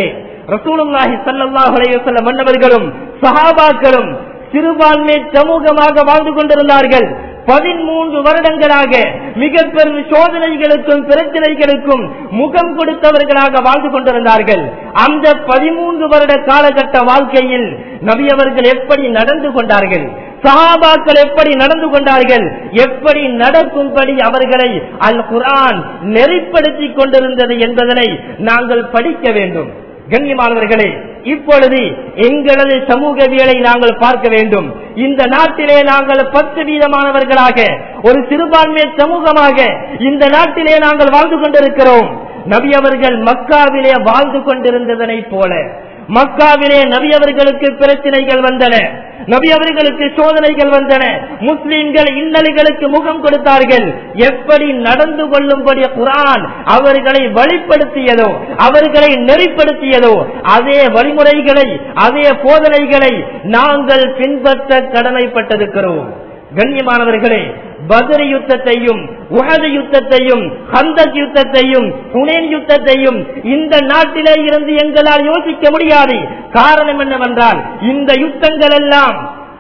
ரசூலுல்லாஹி ஸல்லல்லாஹு அலைஹி வஸல்லம் மன்னவர்களும் சஹாபாக்களும் சிறுபான்மை சமூகமாக வாழ்ந்து கொண்டிருந்தார்கள் பதிமூன்று வருடங்களாக மிக பெரும் சோதனைகளுக்கும் பிரச்சனைகளுக்கும் முகம் கொடுத்தவர்களாக வாழ்ந்து கொண்டிருந்தார்கள் அந்த பதிமூன்று வருட காலகட்ட வாழ்க்கையில் நபி அவர்கள் எப்படி நடந்து கொண்டார்கள் சஹாபாக்கள் எப்படி நடந்து கொண்டார்கள் எப்படி நடக்கும்படி அவர்களை அல் குர்ஆன் நெறிப்படுத்திக் கொண்டிருந்தது என்பதனை நாங்கள் படிக்க வேண்டும் கண்ணியமானவர்களே இப்பொழுது எங்களது சமூகவியலை நாங்கள் பார்க்க வேண்டும் இந்த நாட்டிலே நாங்கள் பத்து வீதமானவர்களாக ஒரு சிறுபான்மை சமூகமாக இந்த நாட்டிலே நாங்கள் வாழ்ந்து கொண்டிருக்கிறோம் நபி அவர்கள் மக்காவிலே வாழ்ந்து கொண்டிருந்ததனை போல மக்காவிலே நபி அவர்களுக்கு பிரச்சனைகள் வந்தன நபி அவர்களுக்கு சோதனைகள் வந்தன முஸ்லிம்கள் இன்னல்களுக்கு முகம் கொடுத்தார்கள் எப்படி நடந்து கொள்ளும்படி குரான் அவர்களை வழிப்படுத்தியதோ அவர்களை நெறிப்படுத்தியதோ அதே வழிமுறைகளை அதே போதனைகளை நாங்கள் பின்பற்ற கடமைப்பட்டிருக்கிறோம் கண்ணியமானவர்களே பதரி யுத்தத்தையும் உகது யுத்தத்தையும் ஹந்தக் யுத்தத்தையும் புனேன் யுத்தத்தையும் இந்த நாட்டிலே இருந்து எங்களால் யோசிக்க முடியாது காரணம் என்னவென்றால் இந்த யுத்தங்கள் எல்லாம்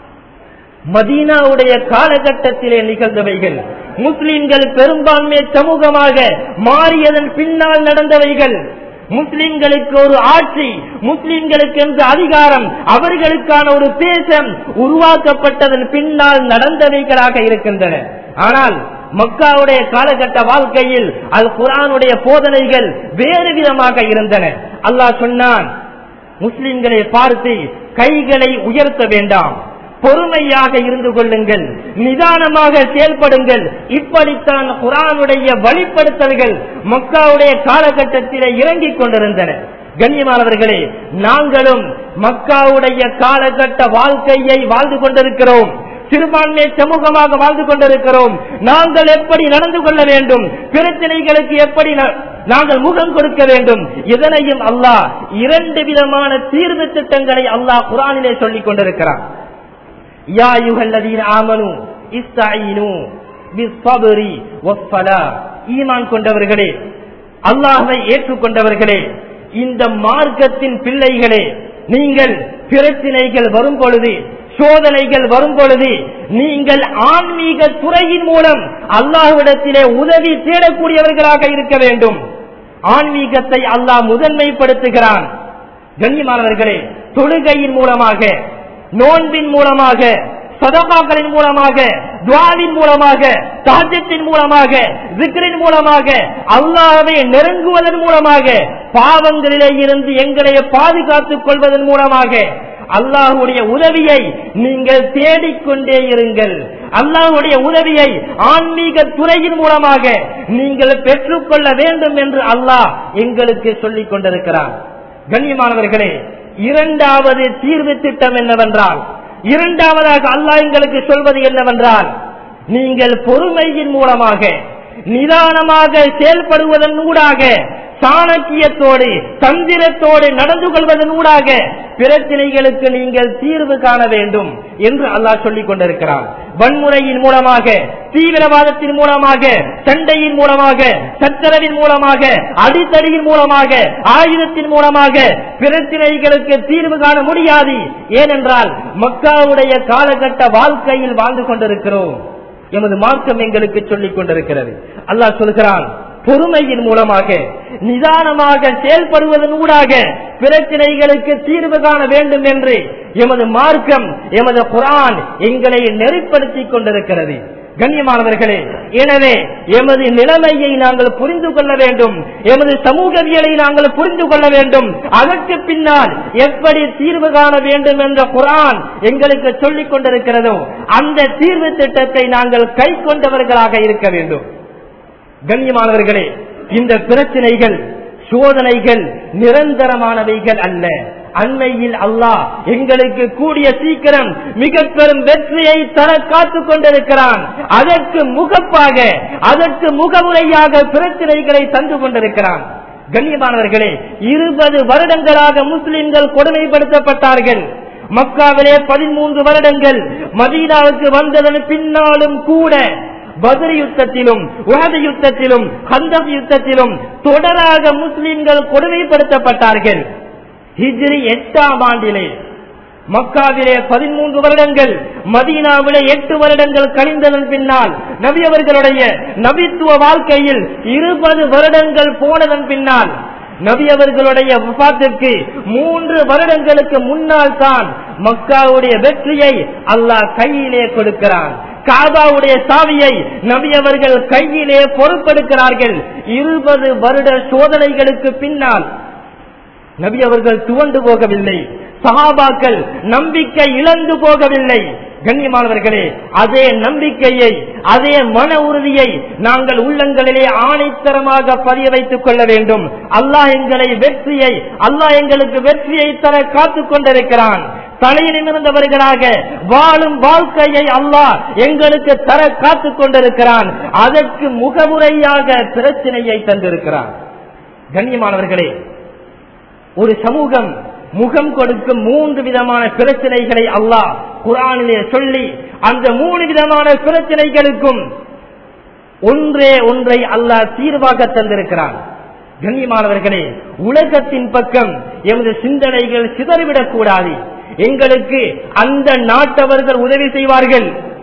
மதீனாவுடைய காலகட்டத்திலே நிகழ்ந்தவைகள் முஸ்லிம்கள் பெரும்பான்மை சமூகமாக மாறியதன் பின்னால் நடந்தவைகள் முஸ்லிம்களுக்கு ஒரு ஆட்சி முஸ்லிம்களுக்கு என்ற அதிகாரம் அவர்களுக்கான ஒரு தேசம் உருவாக்கப்பட்டதன் பின்னால் நடந்தவைகளாக இருக்கின்றன ஆனால் மக்காவுடைய காலகட்ட வாழ்க்கையில் அல் குரானுடைய போதனைகள் வேறு விதமாக இருந்தன அல்லாஹ் சொன்னான் முஸ்லிம்களை பார்த்து கைகளை உயர்த்த வேண்டாம் பொறுமையாக இருந்து கொள்ளுங்கள் நிதானமாக செயல்படுங்கள் இப்படித்தான் குரானுடைய வழிப்படுத்தல்கள் மக்காவுடைய காலகட்டத்திலே இறங்கிக் கொண்டிருந்தன கண்ணியமானவர்களே நாங்களும் மக்காவுடைய காலகட்ட வாழ்க்கையை வாழ்ந்து கொண்டிருக்கிறோம் சிறுபான்மை சமூகமாக வாழ்ந்து கொண்டிருக்கிறோம் நாங்கள் எப்படி நடந்து கொள்ள வேண்டும் பிரச்சனைகளுக்கு எப்படி நாங்கள் முகம் கொடுக்க வேண்டும் இதனையும் அல்லாஹ் இரண்டு விதமான தீர்வு திட்டங்களை அல்லாஹ் குரானிலே சொல்லிக் கொண்டிருக்கிறார் யா யுகல்லதீன் ஆமனு இஸ்தாயினு பிஸ்ஸப்ரி வஸ்ஸலா ஈமான் கொண்டவர்களே அல்லாஹ்வை ஏற்றுக்கொண்டவர்களே இந்த மார்க்கத்தின் பிள்ளைகளே நீங்கள் பிரச்சனைகள் வரும் பொழுது சோதனைகள் வரும் பொழுது நீங்கள் ஆன்மீக துறையின் மூலம் அல்லாஹ்விடத்திலே உதவி தேடக்கூடியவர்களாக இருக்க வேண்டும் ஆன்மீகத்தை அல்லாஹ் முதன்மைப்படுத்துகிறான் கண்ணியமானவர்களே தொழுகையின் மூலமாக நோன்பின் மூலமாக சதகாக்களின் மூலமாக துவாவின் மூலமாக தாஜத்தின் மூலமாக விக்ரின் மூலமாக அல்லாஹ்வை நெருங்குவதன் மூலமாக பாவங்களிலே இருந்து எங்களை பாதுகாத்துக் கொள்வதன் மூலமாக அல்லாஹுடைய உதவியை நீங்கள் தேடிக்கொண்டே இருங்கள் அல்லாஹுடைய உதவியை ஆன்மீக துறையின் மூலமாக நீங்கள் பெற்றுக்கொள்ள வேண்டும் என்று அல்லாஹ் எங்களுக்கு சொல்லிக் கொண்டிருக்கிறார் கண்ணியமானவர்களே இரண்டாவது தீர்வு திட்டம் என்னவென்றால் இரண்டாவதாக அல்லாஹ் எங்களுக்கு சொல்வது என்னவென்றால் நீங்கள் பொறுமையின் மூலமாக நிதானமாக செயல்படுவதன் ஊடாக சாணக்கியத்தோடு தந்திரத்தோடு நடந்து கொள்வதன் ஊடாக பிரச்சனைகளுக்கு நீங்கள் தீர்வு காண வேண்டும் என்று அல்லாஹ் சொல்லிக் கொண்டிருக்கிறார் வன்முறையின் மூலமாக தீவிரவாதத்தின் மூலமாக சண்டையின் மூலமாக சச்சரவின் மூலமாக அடித்தடியின் மூலமாக ஆயுதத்தின் மூலமாக பிரச்சனைகளுக்கு தீர்வு காண முடியாது ஏனென்றால் மக்காவுடைய காலகட்ட வாழ்க்கையில் வாழ்ந்து கொண்டிருக்கிறோம் எமது மார்க்கம் எங்களுக்கு சொல்லிக் கொண்டிருக்கிறது அல்லாஹ் சொல்கிறான் பொறுமையின் மூலமாக நிதானமாக செயல்படுவதன் ஊடாக பிரச்சனைகளுக்கு தீர்வு காண வேண்டும் என்று எமது மார்க்கம் எமது குரான் எங்களை நெறிப்படுத்திக் கொண்டிருக்கிறது கண்ணியமானவர்களே எனவே எமது நிலைமையை நாங்கள் புரிந்து கொள்ள வேண்டும் எமது சமூகவியலை நாங்கள் புரிந்து கொள்ள வேண்டும் அதற்கு பின்னால் எப்படி தீர்வு காண வேண்டும் என்ற குரான் எங்களுக்கு சொல்லிக் கொண்டிருக்கிறதோ அந்த தீர்வு திட்டத்தை நாங்கள் கை கொண்டவர்களாக இருக்க வேண்டும் கண்ணியமானவர்களே இந்த பிரச்சனைகள் சோதனைகள் நிரந்தரமானவைகள் அல்ல அண்மையில் அல்லாஹ் எங்களுக்கு கூடிய சீக்கிரம் மிக பெரும் வெற்றியை தர காத்துக் கொண்டிருக்கிறான் அதற்கு முகப்பாக அதற்கு முகமுறையாக பிரச்சனைகளை தந்து கொண்டிருக்கிறான் கண்ணியமானவர்களே இருபது வருடங்களாக முஸ்லிம்கள் கொடுமைப்படுத்தப்பட்டார்கள் மக்காவிலே பதிமூன்று வருடங்கள் மதீனாவுக்கு வந்ததன் பின்னாலும் கூட பத்ரி யுத்தத்திலும் உஹது யுத்தத்திலும் ஹந்தக் யுத்தத்திலும் தொடராக முஸ்லிம்கள் கொடுமைப்படுத்தப்பட்டார்கள் ஹிஜ்ரி எட்டாம் ஆண்டிலே மக்காவிலே பதிமூன்று வருடங்கள் மதீனாவிலே எட்டு வருடங்கள் கழிந்ததன் பின்னால் நபி அவர்களுடைய நபித்துவ வாழ்க்கையில் இருபது வருடங்கள் போனதன் பின்னால் நபி அவர்களுடைய வஃபாத்திற்கு மூன்று வருடங்களுக்கு முன்னால் தான் மக்காவுடைய வெற்றியை அல்லாஹ் கையிலே கொடுக்கிறான் காபாவுடைய சாவியை நபி அவர்கள் கையிலே பொறுப்பெடுக்கிறார்கள் இருபது வருட சோதனைகளுக்கு பின்னால் நபி அவர்கள் துவண்டு போகவில்லை சஹாபாக்கள் நம்பிக்கை இழந்து போகவில்லை கண்ணியமானவர்களே அதே நம்பிக்கையை அதே மன உறுதியை நாங்கள் உள்ளங்களிலே ஆணைத்தரமாக பதிய வைத்துக் கொள்ள வேண்டும் அல்லாஹ் எங்களை வெற்றியை அல்லாஹ் எங்களுக்கு வெற்றியை தர காத்துக் கொண்டிருக்கிறான் தலையிலிருந்தவர்களாக வாழும் வாழ்க்கையை அல்லாஹ் எங்களுக்கு தர காத்துக் கொண்டிருக்கிறான் அதற்கு முகமுறையாக பிரச்சனையை தந்திருக்கிறான் கண்ணியமானவர்களே ஒரு சமூகம் முகம் கொடுக்கும் மூன்று விதமான பிரச்சனைகளை அல்லாஹ் குரானிலே சொல்லி அந்த மூணு விதமான பிரச்சனைகளுக்கும் ஒன்றே ஒன்றை அல்லாஹ் தீர்வாக தந்திருக்கிறான் கண்ணியமானவர்களே உலகத்தின் பக்கம் எமது சிந்தனைகள் சிதறிவிடக் கூடாது எங்களுக்கு அந்த நாட்டவர்கள் உதவி செய்வார்கள்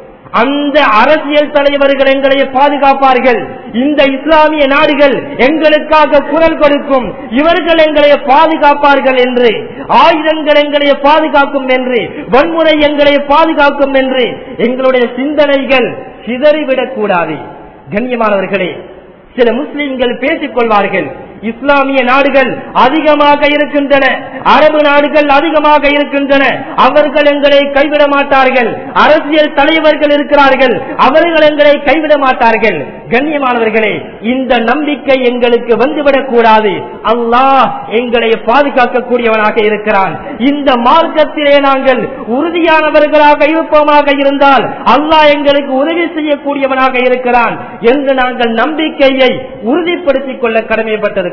அந்த அரசியல் தலைவர்கள் எங்களை பாதுகாப்பார்கள் இந்த இஸ்லாமிய நாடுகள் எங்களுக்காக குரல் கொடுக்கும் இவர்கள் எங்களை பாதுகாப்பார்கள் என்று ஆயுதங்கள் எங்களை பாதுகாக்கும் என்று வன்முறை எங்களை பாதுகாக்கும் என்று எங்களுடைய சிந்தனைகள் சிதறிவிடக் கூடாது கண்ணியமானவர்களே சில முஸ்லிம்கள் பேசிக் கொள்வார்கள் இஸ்லாமிய நாடுகள் அதிகமாக இருக்கின்றன அரபு நாடுகள் அதிகமாக இருக்கின்றன அவர்கள் எங்களை கைவிட மாட்டார்கள் அரசியல் தலைவர்கள் இருக்கிறார்கள் அவர்கள் எங்களை கைவிட மாட்டார்கள் கண்ணியமானவர்களே இந்த நம்பிக்கை எங்களுக்கு வந்துவிடக் கூடாது அல்லாஹ் எங்களை பாதுகாக்கக்கூடியவனாக இருக்கிறான் இந்த மார்க்கத்திலே நாங்கள் உறுதியானவர்களாக இருப்போமாக இருந்தால் அல்லாஹ் எங்களுக்கு உதவி செய்யக்கூடியவனாக இருக்கிறான் என்று நாங்கள் நம்பிக்கையை உறுதிப்படுத்திக் கொள்ள கடமைப்பட்டிருக்கிறோம்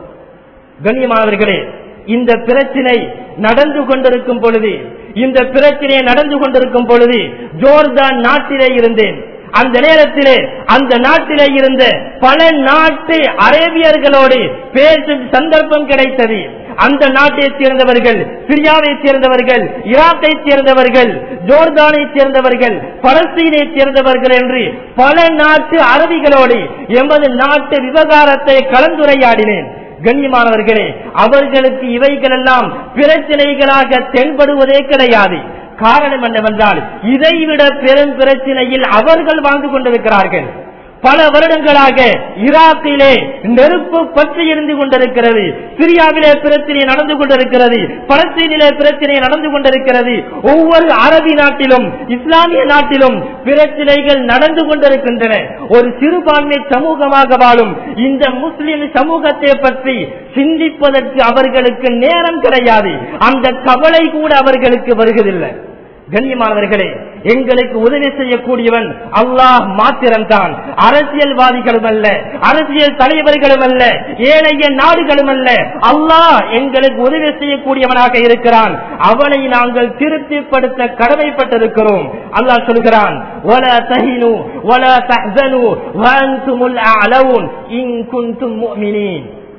கண்ணியமானவர்களே இந்த பிரச்சினை நடந்து கொண்டிருக்கும் பொழுது இந்த பிரச்சனை நடந்து கொண்டிருக்கும் பொழுது ஜோர்தான் நாட்டிலே இருந்தேன் அந்த நேரத்திலே அந்த நாட்டிலே இருந்த பல நாட்டு அரேபியர்களோடு பேசும் சந்தர்ப்பம் கிடைத்தது அந்த நாட்டை சேர்ந்தவர்கள் சிரியாவை சேர்ந்தவர்கள் ஈராக்கை சேர்ந்தவர்கள் ஜோர்தானை சேர்ந்தவர்கள் பலஸ்தீனை சேர்ந்தவர்கள் என்று பல நாட்டு அரபிகளோடு எமது நாட்டு விவகாரத்தை கலந்துரையாடினேன் கண்ணியமானவர்களே அவர்களுக்கு இவைகள் எல்லாம் பிரச்சனைகளாக தென்படுவதே கிடையாது காரணம் என்னவென்றால் இதைவிட பெரும் பிரச்சனையில் அவர்கள் வாழ்ந்து கொண்டிருக்கிறார்கள் பல வருடங்களாக ஈராக்கிலே நெருப்பு பற்றி இருந்து கொண்டிருக்கிறது சிரியாவிலே பிரச்சனை நடந்து கொண்டிருக்கிறது பலஸ்தீனிலே பிரச்சனை நடந்து கொண்டிருக்கிறது ஒவ்வொரு அரபி நாட்டிலும் இஸ்லாமிய நாட்டிலும் பிரச்சனைகள் நடந்து கொண்டிருக்கின்றன ஒரு சிறுபான்மை சமூகமாக வாழும் இந்த முஸ்லிம் சமூகத்தை பற்றி சிந்திப்பதற்கு அவர்களுக்கு நேரம் கிடையாது அந்த கவலை கூட அவர்களுக்கு வருவதில்லை கண்ணியமானவர்களே எங்களுக்கு உதவி செய்யக்கூடியவன் அல்லாஹ் மாத்திரம்தான் அரசியல்வாதிகளும் அல்ல அரசியல் தலைவர்களும் அல்ல ஏழைய நாடுகளும் அல்ல அல்லாஹ் எங்களுக்கு உதவி செய்யக்கூடியவனாக இருக்கிறான் அவனை நாங்கள் திருப்திப்படுத்த கடமைப்பட்டிருக்கிறோம் அல்லாஹ் சொல்கிறான் وَلَا تَهِنُوا وَلَا تَحْزَنُوا وَأَنْتُمُ الْأَعْلَوْنَ إِن كُنتُم مُؤْمِنِينَ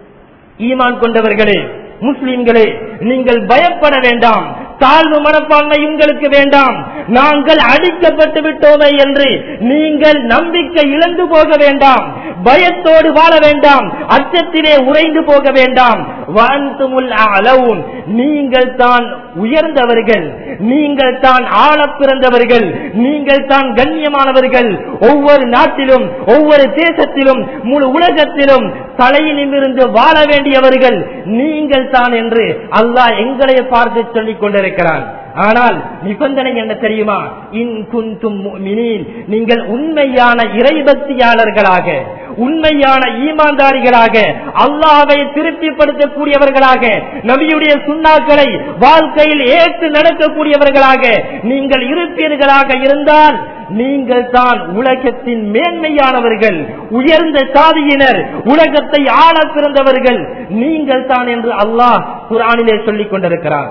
ஈமான் கொண்டவர்களே முஸ்லிம்களே நீங்கள் பயப்பட வேண்டாம் தாழ்வு மனப்பான்மை உங்களுக்கு வேண்டாம் நாங்கள் அடிக்கப்பட்டு விட்டோமே என்று நீங்கள் நம்பிக்கை இழந்து போக வேண்டாம் பயத்தோடு வாழ வேண்டாம் அச்சத்திலே உறைந்து போக வேண்டாம் வாழ்த்துமுல் அளவும் நீங்கள் தான் உயர்ந்தவர்கள் நீங்கள் தான் ஆள பிறந்தவர்கள் நீங்கள் தான் கண்ணியமானவர்கள் ஒவ்வொரு நாட்டிலும் ஒவ்வொரு தேசத்திலும் முழு உலகத்திலும் தலையிலிருந்து வாழ வேண்டியவர்கள் நீங்கள் தான் என்று அல்லாஹ் எங்களை பார்த்து சொல்லிக் கொண்டிருக்கிறான் ஆனால் நிபந்தனை என்ன தெரியுமா இன் குந்தும் முஃமினீன். நீங்கள் உண்மையான இறைபக்தியாளர்களாக உண்மையான ஈமான்தாரிகளாக அல்லாவை திருப்திப்படுத்தக்கூடியவர்களாக நபியுடைய சுண்ணாக்களை வாழ்க்கையில் ஏற்று நடக்கக்கூடியவர்களாக நீங்கள் இருப்பீர்களாக இருந்தால் நீங்கள் தான் உலகத்தின் மேன்மையானவர்கள் உயர்ந்த சாதியினர் உலகத்தை ஆள பிறந்தவர்கள் நீங்கள் தான் என்று அல்லாஹ் குரானிலே சொல்லிக் கொண்டிருக்கிறார்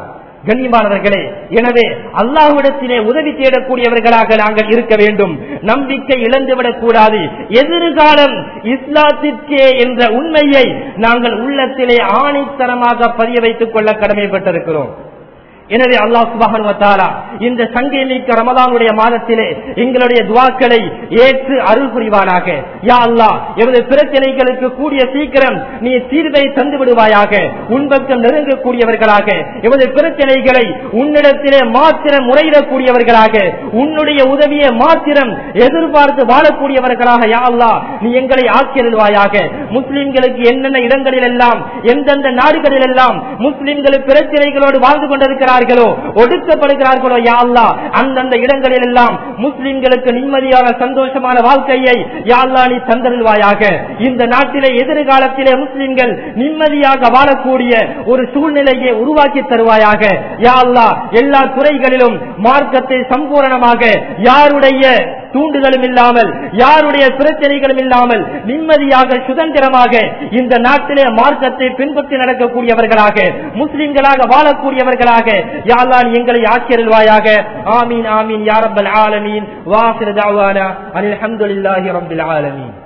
கண்ணியமானவர்களே எனவே அல்லாஹ்விடத்திலே உதவி தேடக்கூடியவர்களாக நாங்கள் இருக்க வேண்டும் நம்பிக்கை இழந்துவிடக் கூடாது எதிர்காலம் இஸ்லாத்திற்கே என்ற உண்மையை நாங்கள் உள்ளத்திலே ஆணித்தரமாக பதிய வைத்துக் கொள்ள கடமைப்பட்டிருக்கிறோம் எனவே அல்லாஹ் சுபஹானு வத்தாலா இந்த சங்கமிக்க ரமதானுடைய மாதத்திலே எங்களுடைய துவாக்களை ஏற்று அருள் புரிவானாக யா அல்லாஹ் எமது பிரச்சனைகளுக்கு கூடிய சீக்கிரம் நீ தீர்வை தந்து விடுவாயாக உன்பக்கம் நெருங்கக்கூடியவர்களாக எமது பிரச்சனைகளை உன்னிடத்திலே மாத்திரம் முறையிடக்கூடியவர்களாக உன்னுடைய உதவியை மாத்திரம் எதிர்பார்த்து வாழக்கூடியவர்களாக யா அல்லாஹ் நீ எங்களை ஆக்கியருள்வாயாக முஸ்லிம்களுக்கு என்னென்ன இடங்களில் எல்லாம் எந்தெந்த நாடுகளில் எல்லாம் முஸ்லிம்கள் பிரச்சனைகளோடு வாழ்ந்து கொண்டிருக்கிறார்களோ ஒடுக்கப்படுகிறார்களோ யா அல்லாஹ் அந்தந்த இடங்களில் எல்லாம் முஸ்லிம்களுக்கு நிம்மதியான சந்தோஷமான வாழ்க்கையை யா அல்லாஹ் நீ தந்தருள்வாயாக இந்த நாட்டிலே எதிர்காலத்திலே முஸ்லிம்கள் நிம்மதியாக வாழக்கூடிய ஒரு சூழ்நிலையை உருவாக்கி தருவாயாக யா அல்லாஹ் எல்லா துறைகளிலும் மார்க்கத்தை சம்பூரணமாக யாருடைய தூண்டுதலும் இல்லாமல் யாருடைய பிரச்சனைகளும் இல்லாமல் நிம்மதியாக சுதந்திரமாக இந்த நாட்டிலே மார்க்கத்தை பின்பற்றி நடக்கக்கூடியவர்களாக முஸ்லிம்களாக வாழக்கூடியவர்களாக யாழ்லான் எங்களை ஆக்கியருள்வாயாக ஆமீன் ஆமீன் யாரப்பல் ஆலமீன் வாசிர தாவானா அனில் அஹமதுல்லாஹி ரப்பில் ஆலமீன்